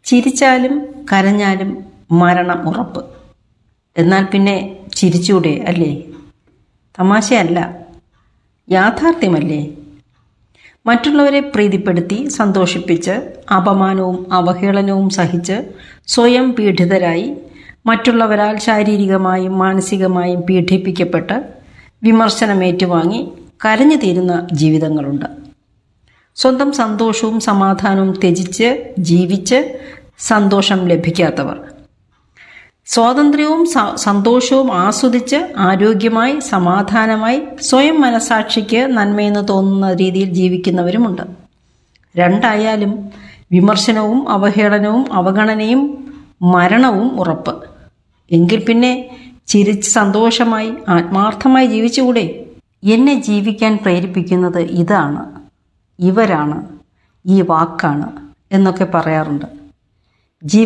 ചിരിച്ചാലും കരഞ്ഞാലും മരണം ഉറപ്പ് എന്നാൽ പിന്നെ ചിരിച്ചൂടെ അല്ലേ തമാശയല്ല യാഥാർത്ഥ്യമല്ലേ മറ്റുള്ളവരെ പ്രീതിപ്പെടുത്തി സന്തോഷിപ്പിച്ച് അപമാനവും അവഹേളനവും സഹിച്ച് സ്വയം പീഡിതരായി മറ്റുള്ളവരാൽ ശാരീരികമായും മാനസികമായും പീഡിപ്പിക്കപ്പെട്ട് വിമർശനമേറ്റുവാങ്ങി കരഞ്ഞു തീരുന്ന ജീവിതങ്ങളുണ്ട് സ്വന്തം സന്തോഷവും സമാധാനവും ത്യജിച്ച് ജീവിച്ച് സന്തോഷം ലഭിക്കാത്തവർ സ്വാതന്ത്ര്യവും സ- സന്തോഷവും ആസ്വദിച്ച് ആരോഗ്യമായി സമാധാനമായി സ്വയം മനസാക്ഷിക്ക് നന്മയെന്ന് തോന്നുന്ന രീതിയിൽ ജീവിക്കുന്നവരുമുണ്ട് രണ്ടായാലും വിമർശനവും അവഹേളനവും അവഗണനയും മരണവും ഉറപ്പ് എങ്കിൽ പിന്നെ ചിരിച്ച് സന്തോഷമായി ആത്മാർത്ഥമായി ജീവിച്ചുകൂടെ എന്നെ ജീവിക്കാൻ പ്രേരിപ്പിക്കുന്നത് ഇതാണ് ഇവരാണ് ഈ വാക്കാണ് എന്നൊക്കെ പറയാറുണ്ട്